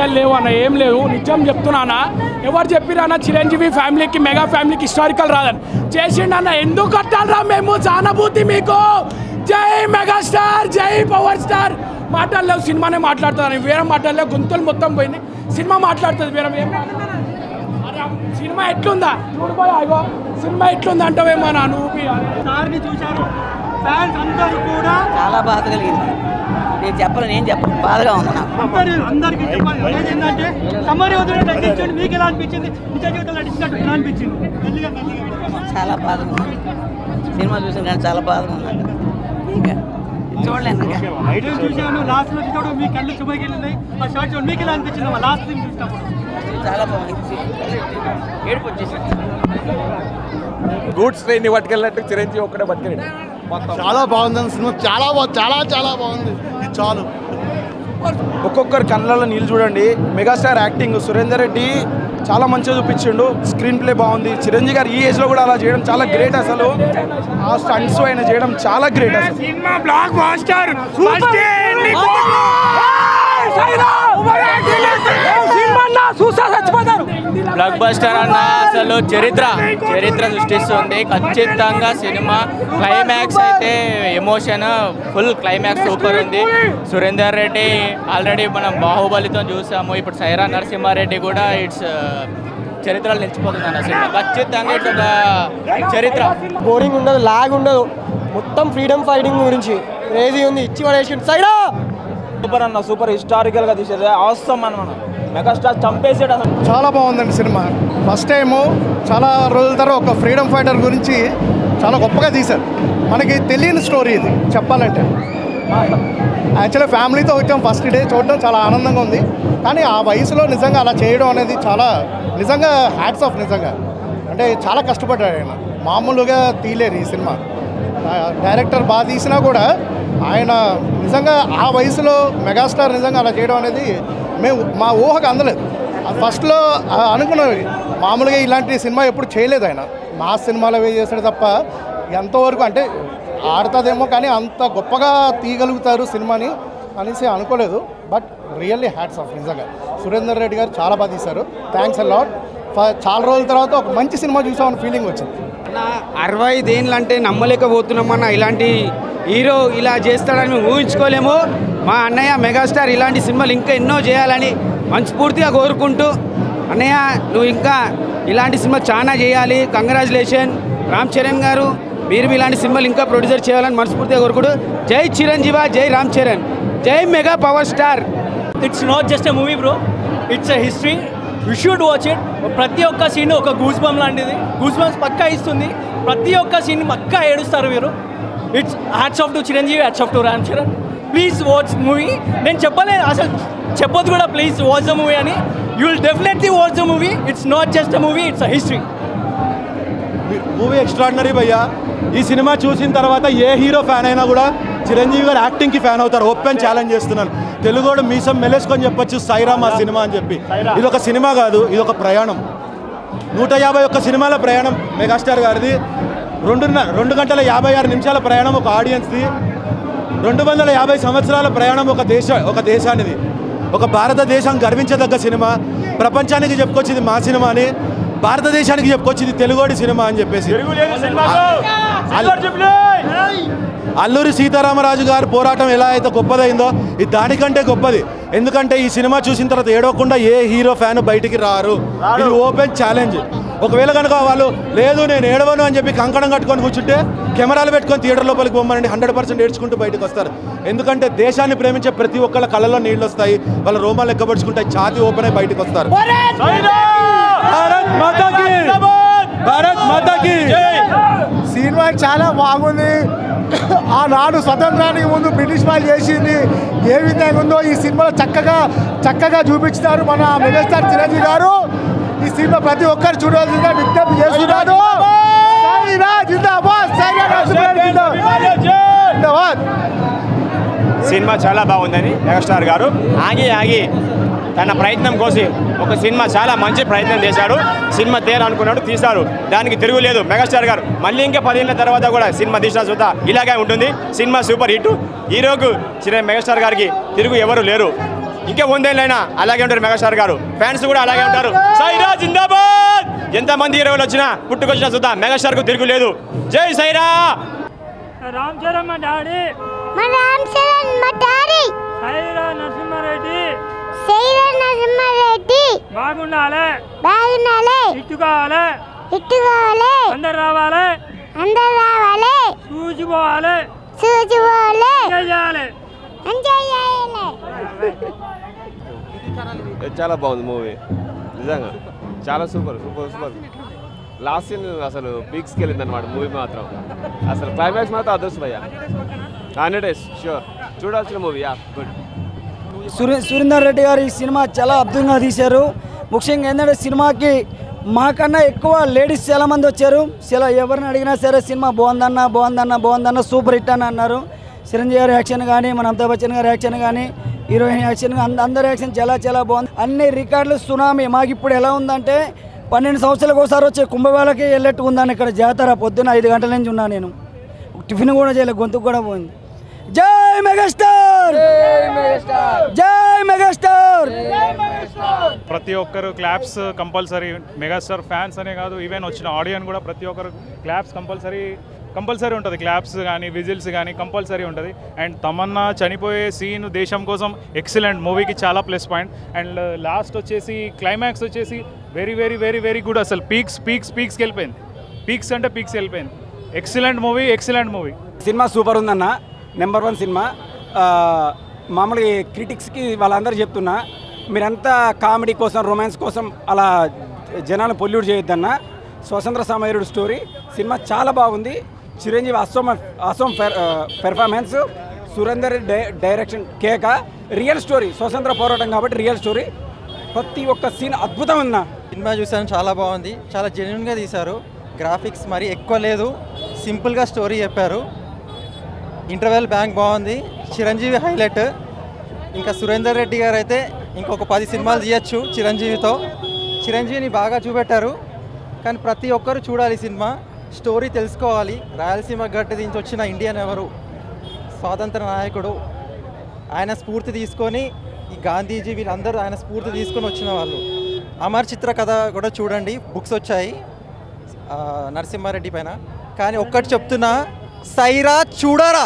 మాటలు లేవు అన్న ఏం లేవు నిజం చెప్తున్నానా ఎవరు చెప్పిరన్న చిరంజీవి ఫ్యామిలీకి మెగా ఫ్యామిలీకి హిస్టారికల్ రాదని చేసిండన్న ఎందుకు కట్టాలరా మేము సానుభూతి మీకు జై మెగాస్టార్ జై పవర్ స్టార్ మాటలు లేవు సినిమానే మాట్లాడుతుంది వేరే మాటలు లేవు గొంతులు మొత్తం పోయింది సినిమా మాట్లాడుతుంది వేరే ఏం మాట్లాడదు. అరే, సినిమా ఎట్లుందా చూడిపోయి అగో సినిమా ఎట్లుందా అంటావేమో నా నువ్వు సార్ని చూశారు ఫ్యాన్స్ అందరూ కూడా చాలా బాధ కలిగింది నేను చెప్పలేను ఏం చెప్పను బాధగా ఉంది నాకు అందరూ అందరికీ చెప్పాలి అనేది ఏంటంటే సమ్మర్ వదిలే నటించండి మీకు ఎలా అనిపించింది నిజ జీవితంలో నటించినట్టు ఎలా అనిపించింది మెల్లిగా మెల్లిగా చాలా బాధగా ఉంది సినిమా చూసిన కానీ చాలా బాధగా ఉంది నాకు. ఇంకా చూడలేను ఇంకా నేను చూశాను లాస్ట్ లో చూసాడు మీ కళ్ళు చుమగిలినాయి ఆ షార్ట్ చూడండి మీకు ఎలా అనిపించింది లాస్ట్ సీన్ చూసినప్పుడు చాలా బాగుంది ఏడుపు వచ్చేసింది గూడ్స్ ట్రైన్ పట్టుకెళ్ళినట్టు చిరంజీవి ఒక్కడే పట్టుకెళ్ళాడు మొత్తం చాలా బాగుంది సినిమా చాలా బాగుంది చాలా చాలా బాగుంది ఇది చాలు ఒక్కొక్కరి కళ్ళల్లో నీళ్ళు చూడండి మెగాస్టార్ యాక్టింగ్ సురేందర్ రెడ్డి చాలా మంచిగా చూపించిండు స్క్రీన్ ప్లే బాగుంది చిరంజీవి గారు ఈ ఏజ్లో కూడా అలా చేయడం చాలా గ్రేట్ అసలు ఆ స్టంట్స్ ఆయన చేయడం చాలా గ్రేట్ అసలు సినిమా బ్లాక్ మాస్టర్ చూసా చచ్చిపోతారు బ్లాక్ బస్టర్ అన్న అసలు చరిత్ర చరిత్ర సృష్టిస్తుంది ఖచ్చితంగా సినిమా క్లైమాక్స్ అయితే ఎమోషన్ ఫుల్ క్లైమాక్స్ సూపర్ ఉంది సురేందర్ రెడ్డి ఆల్రెడీ మనం బాహుబలితో చూసాము ఇప్పుడు సైరా నరసింహారెడ్డి కూడా ఇట్స్ చరిత్రలో నిలిచిపోతుంది అన్న సినిమా ఖచ్చితంగా ఇట్స్ ఒక చరిత్ర బోరింగ్ ఉండదు లాగ్ ఉండదు మొత్తం ఫ్రీడమ్ ఫైటింగ్ గురించి క్రేజీ ఉంది ఇచ్చి పడేసి సైడా సూపర్ అన్న సూపర్ హిస్టారికల్ గా తీసేది అవసరం అన్న మెగాస్టార్ చంపేసాడు అసలు చాలా బాగుందండి సినిమా ఫస్ట్ టైము చాలా రోజుల తర్వాత ఒక ఫ్రీడమ్ ఫైటర్ గురించి చాలా గొప్పగా తీశారు మనకి తెలియని స్టోరీ ఇది చెప్పాలంటే యాక్చువల్లీ ఫ్యామిలీతో వచ్చాం ఫస్ట్ డే చూడడం చాలా ఆనందంగా ఉంది కానీ ఆ వయసులో నిజంగా అలా చేయడం అనేది చాలా నిజంగా హ్యాట్స్ ఆఫ్ నిజంగా అంటే చాలా కష్టపడ్డాడు ఆయన మామూలుగా తీయలేరు ఈ సినిమా ఆ, డైరెక్టర్ బాగా తీసినా కూడా ఆయన నిజంగా ఆ వయసులో మెగాస్టార్ నిజంగా అలా చేయడం అనేది మేము మా ఊహకు అందలేదు ఆ ఫస్ట్లో ఆ అనుకున్నవి మామూలుగా ఇలాంటి సినిమా ఎప్పుడు చేయలేదు ఆయన మా సినిమాలో అవే చేశాడు తప్ప ఎంతవరకు అంటే ఆడుతుందేమో కానీ అంత గొప్పగా తీయగలుగుతారు సినిమాని అనేసి అనుకోలేదు బట్ రియల్లీ హ్యాట్స్ ఆఫ్ నిజంగా సురేందర్ రెడ్డి గారు చాలా బాగా తీశారు థ్యాంక్స్ అలాట్ చాలా రోజుల తర్వాత ఒక మంచి సినిమా చూసామని ఫీలింగ్ వచ్చింది అరవై దేన్లు అంటే నమ్మలేకపోతున్నామన్న ఇలాంటి హీరో ఇలా చేస్తాడని మేము ఊహించుకోలేము మా అన్నయ్య మెగాస్టార్ ఇలాంటి సినిమాలు ఇంకా ఎన్నో చేయాలని మనస్ఫూర్తిగా కోరుకుంటూ అన్నయ్య నువ్వు ఇంకా ఇలాంటి సినిమా చాలా చేయాలి కంగ్రాచులేషన్ రామ్ చరణ్ గారు మీరు ఇలాంటి సినిమాలు ఇంకా ప్రొడ్యూసర్ చేయాలని మనస్ఫూర్తిగా కోరుకుంటూ జై చిరంజీవ జై రామ్ చరణ్ జై mega power star it's not just a movie bro it's a history you should watch it ప్రతి ఒక్క సీన్ ఒక గూస్ బమ్ లాంటిది గూస్ బమ్స్ పక్కా ఇస్తుంది ప్రతి ఒక్క సీన్ పక్కా ఏడుస్తారు మీరు it's hats off to Chiranjeevi hats off to Ram Charan please watch movie నేను చెప్పలేదు అసలు చెప్పొద్దు కూడా ప్లీజ్ వాచ్ ద మూవీ అని you will definitely watch the movie it's not just a movie it's a history movie extraordinary భయ్యా ఈ సినిమా చూసిన తర్వాత ఏ హీరో ఫ్యాన్ అయినా కూడా చిరంజీవి గారు యాక్టింగ్కి ఫ్యాన్ అవుతారు ఓపెన్ ఛాలెంజ్ చేస్తున్నాను తెలుగుడు మీసం మెలేసుకొని చెప్పొచ్చు సైరామ్ ఆ సినిమా అని చెప్పి ఇది ఒక సినిమా కాదు ఇది ఒక ప్రయాణం నూట యాభై ఒక్క సినిమాల ప్రయాణం మెగాస్టార్ గారిది రెండున్నర రెండు గంటల యాభై ఆరు నిమిషాల ప్రయాణం ఒక ఆడియన్స్ది రెండు వందల యాభై సంవత్సరాల ప్రయాణం ఒక దేశ ఒక దేశానిది ఒక భారతదేశం గర్వించదగ్గ సినిమా ప్రపంచానికి చెప్పుకొచ్చింది మా సినిమా అని భారతదేశానికి చెప్పుకొచ్చింది తెలుగోడి సినిమా అని చెప్పేసి అల్లూరి సీతారామరాజు గారి పోరాటం ఎలా అయితే గొప్పదైందో ఇది దానికంటే గొప్పది ఎందుకంటే ఈ సినిమా చూసిన తర్వాత ఏడవకుండా ఏ హీరో ఫ్యాన్ బయటికి రారు ఇది ఓపెన్ ఛాలెంజ్ ఒకవేళ కనుక వాళ్ళు లేదు నేను ఏడవను అని చెప్పి కంకణం కట్టుకొని కూర్చుంటే కెమెరాలు పెట్టుకొని థియేటర్ లోపలికి పొమ్మనండి హండ్రెడ్ పర్సెంట్ ఏడ్చుకుంటూ బయటకు వస్తారు ఎందుకంటే దేశాన్ని ప్రేమించే ప్రతి ఒక్కళ్ళ కళ్ళలో నీళ్ళు వస్తాయి వాళ్ళ రోమాలు ఎక్కబడుచుకుంటాయి ఛాతి ఓపెన్ అయి బయటకు వస్తారు భారత్ మాతాకి భారత్ మాతాకి సినిమా చాలా బాగుంది ఆనాడు స్వతంత్రానికి ముందు బ్రిటిష్ వాళ్ళు చేసింది ఏ విధంగా ఉందో ఈ సినిమాలో చక్కగా చక్కగా చూపించినారు మన మెగాస్టార్ చిరంజీవి గారు ఈ సినిమా ప్రతి ఒక్కరు చూడాల్సిందిగా విజ్ఞప్తి చేస్తున్నారు సాయిరా జిందాబాద్ సాయిరా నరసింహారెడ్డి జిందాబాద్. జిందాబాద్ సినిమా చాలా బాగుందని మెగాస్టార్ గారు ఆగి ఆగి తన ప్రయత్నం కోసి ఒక సినిమా చాలా మంచి ప్రయత్నం చేశాడు సినిమా తీయాలనుకున్నాడు తీశాడు దానికి తిరుగులేదు మెగాస్టార్ గారు మళ్ళీ ఇంకా పదిహేనుల తర్వాత కూడా సినిమా తీసిన చూత ఇలాగే ఉంటుంది సినిమా సూపర్ హిట్ హీరోకు చిన్న మెగాస్టార్ గారికి తిరుగు ఎవరు లేరు ఇంకే వందేళ్ళైనా అలాగే ఉంటారు మెగాస్టార్ గారు ఫ్యాన్స్ కూడా అలాగే ఉంటారు సైరా జిందాబాద్ ఎంతమంది హీరోలు వచ్చినా పుట్టుకొచ్చినా చూద్దాం మెగాస్టార్ కు తిరుగులేదు జై సైరా రామ్ చరణ్ మా డాడీ మా రామ్ చరణ్ మా డాడీ సైరా నరసింహారెడ్డి సైరా నరసింహారెడ్డి బాగుండాలి బాగుండాలి ఇట్టు కావాలి ఇట్టు కావాలి అందరు రావాలి అందరు రావాలి చూసిపోవాలి చూసుకోవాలి ఎంజాయ్ చేయాలి ఎంజాయ్ చేయాలి చాలా బాగుంది మూవీ నిజంగా చాలా super super super last scene అసలు పీక్స్కి వెళ్ళింది అనమాట మూవీ మాత్రం అసలు క్లైమాక్స్ మాత్రం అదృష్టం అయ్యా హండ్రెడ్ డేస్ షూర్ చూడాల్సిన మూవీ యా గుడ్ సురే సురేందర్ రెడ్డి గారు ఈ సినిమా చాలా అద్భుతంగా తీశారు ముఖ్యంగా ఏంటంటే సినిమాకి మాకన్నా ఎక్కువ లేడీస్ చాలా మంది వచ్చారు చాలా ఎవరిని అడిగినా సరే సినిమా బాగుందన్న బాగుందన్న బాగుందన్న సూపర్ హిట్ అని అన్నారు చిరంజీవి గారి యాక్షన్ కానీ మన అమితాబ్ బచ్చన్ గారి యాక్షన్ కానీ హీరోయిన్ యాక్షన్ కానీ అంద- అందరి యాక్షన్ చాలా చాలా బాగుంది అన్ని రికార్డులు సునామీ మాకు ఇప్పుడు ఎలా ఉందంటే పన్నెండు సంవత్సరాలకు ఒకసారి వచ్చే కుంభమేళకి వెళ్ళట్టు ఉందని ఇక్కడ జాతర పొద్దున్న ఐదు గంటల నుంచి ఉన్నా నేను టిఫిన్ కూడా చేయలేదు గొంతుకు కూడా పోయింది జై మెగాస్టార్ జై మెగాస్టార్ ప్రతి ఒక్కరు క్లాప్స్ కంపల్సరీ మెగాస్టార్ ఫ్యాన్స్ అనే కాదు ఈవెన్ వచ్చిన ఆడియన్ కూడా ప్రతి ఒక్కరు క్లాప్స్ కంపల్సరీ కంపల్సరీ ఉంటుంది క్లాప్స్ కానీ విజిల్స్ కానీ కంపల్సరీ ఉంటుంది అండ్ తమన్నా చనిపోయే సీన్ దేశం కోసం ఎక్సలెంట్ మూవీకి చాలా ప్లస్ పాయింట్ అండ్ లాస్ట్ వచ్చేసి క్లైమాక్స్ వచ్చేసి very very very very good అసలు పీక్స్ పీక్స్ పీక్స్కి వెళ్ళిపోయింది పీక్స్ అంటే పీక్స్ వెళ్ళిపోయింది ఎక్సలెంట్ మూవీ ఎక్సలెంట్ మూవీ సినిమా సూపర్ ఉందన్న నెంబర్ వన్ సినిమా ఆ, మామూలుగా క్రిటిక్స్కి వాళ్ళందరూ చెప్తున్నా మీరంతా కామెడీ కోసం రొమాన్స్ కోసం అలా జనాలు పొల్యూట్ చేయొద్దన్న స్వతంత్ర సమయుడు స్టోరీ సినిమా చాలా బాగుంది చిరంజీవి అసోమ అసోం పెర్ఫార్మెన్స్ సురేందర్ డై డైరెక్షన్ కేక రియల్ స్టోరీ స్వతంత్ర పోరాటం కాబట్టి రియల్ స్టోరీ ప్రతి ఒక్క సీన్ అద్భుతం ఉందన్న సినిమా చూసాను చాలా బాగుంది చాలా జెన్యున్గా తీశారు గ్రాఫిక్స్ మరి ఎక్కువ లేదు సింపుల్గా స్టోరీ చెప్పారు ఇంటర్వెల్ బ్యాంక్ బాగుంది చిరంజీవి హైలైట్ ఇంకా సురేందర్ రెడ్డి గారు అయితే ఇంకొక పది సినిమాలు తీయచ్చు చిరంజీవితో చిరంజీవిని బాగా చూపెట్టారు కానీ ప్రతి ఒక్కరు చూడాలి ఈ సినిమా స్టోరీ తెలుసుకోవాలి రాయలసీమ గడ్డ నుంచి వచ్చిన ఇండియన్ ఎవరు స్వాతంత్ర నాయకుడు ఆయన స్ఫూర్తి తీసుకొని ఈ గాంధీజీ వీళ్ళందరూ ఆయన స్ఫూర్తి తీసుకొని వచ్చిన వాళ్ళు అమర్ చిత్ర కథ కూడా చూడండి బుక్స్ వచ్చాయి ఆ, నరసింహారెడ్డి పైన కానీ ఒక్కటి చెప్తున్నా సైరా చూడరా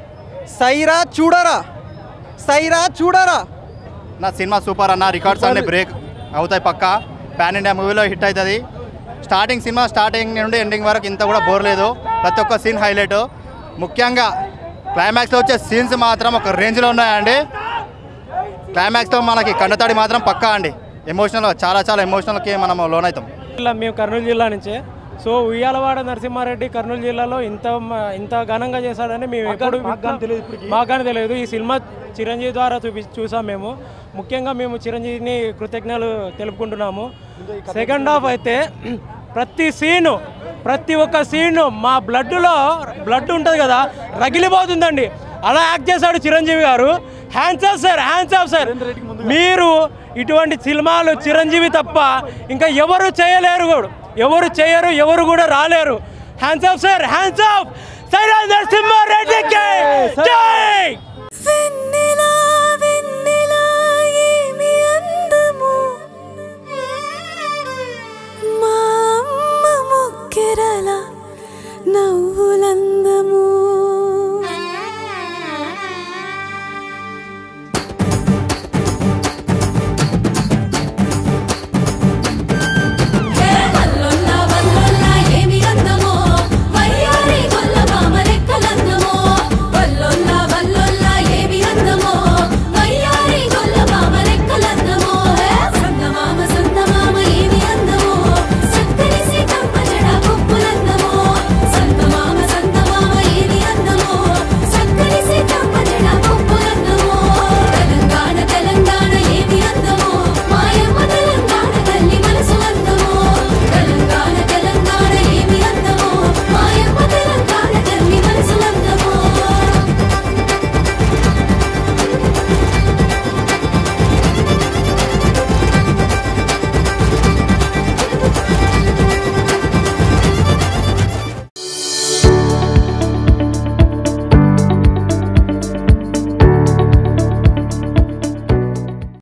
సైరా చూడరా సైరా చూడరా నా సినిమా సూపర్ అన్న రికార్డ్స్ అన్ని బ్రేక్ అవుతాయి పక్క పాన్ ఇండియా మూవీలో హిట్ అవుతుంది స్టార్టింగ్ సినిమా స్టార్టింగ్ నుండి ఎండింగ్ వరకు ఇంత కూడా బోర్ లేదు ప్రతి ఒక్క సీన్ హైలైట్ ముఖ్యంగా క్లైమాక్స్లో వచ్చే సీన్స్ మాత్రం ఒక రేంజ్లో ఉన్నాయండి క్లైమాక్స్తో మనకి కండతాడి మాత్రం పక్కా అండి ఎమోషనల్ చాలా చాలా ఎమోషనల్కి మనం లోన్ అవుతాం జిల్లా మేము కర్నూలు జిల్లా నుంచే సో ఉయ్యాలవాడ నరసింహారెడ్డి కర్నూలు జిల్లాలో ఇంత మ- ఇంత ఘనంగా చేశాడని మేము ఎప్పుడు మాకు తెలియదు ఈ సినిమా చిరంజీవి ద్వారా చూపి చూసాం మేము ముఖ్యంగా మేము చిరంజీవిని కృతజ్ఞతలు తెలుపుకుంటున్నాము సెకండ్ హాఫ్ అయితే ప్రతి సీను ప్రతి ఒక్క సీను మా బ్లడ్లో బ్లడ్ ఉంటుంది కదా రగిలిపోతుందండి అలా యాక్ట్ చేశాడు చిరంజీవి గారు hands off sir hands off sir మీరు ఇటువంటి సినిమాలు చిరంజీవి తప్ప ఇంకా ఎవరు చేయలేరు కూడా ఎవరు చేయరు ఎవరు కూడా రాలేరు hands off sir hands off Sye Raa నరసింహారెడ్డికి జై